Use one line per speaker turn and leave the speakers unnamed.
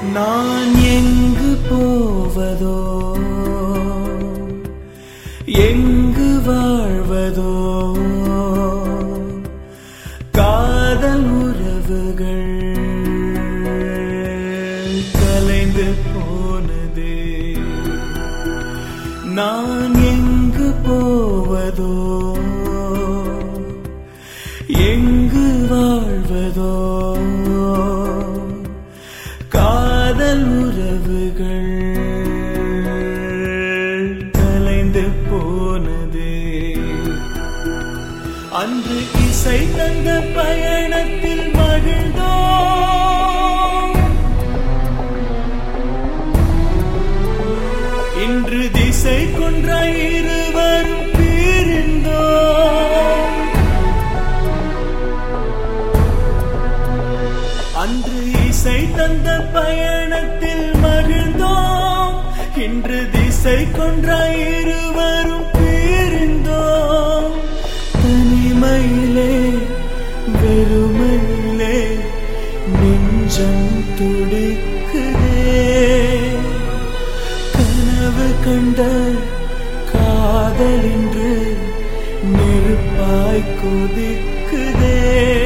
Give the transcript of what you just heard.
நான் எங்கு போவதோ எங்கு வாழ்வதோ காதல் உறவுகள் கலைந்து போனதே நான் எங்கு போவதோ எங்கு வாழ்வதோ காதல் உறவுகள் கலைந்து போனதே அன்று இசை தந்த பயணத்தில் மகிழ்ந்தோம் இன்று திசை கொன்ற இருவரும் பிரிந்தோம் அன்று இசை தந்த பயணத்தில் மகிழ்ந்தோம் இன்று திசை கொன்ற இருவரும் பிரிந்தோம் தனிமையிலே வெறுமையிலே நெஞ்சம் துடிக்குதே கனவு கண்ட காதல் என்று நெருப்பாய் கொதிக்குதே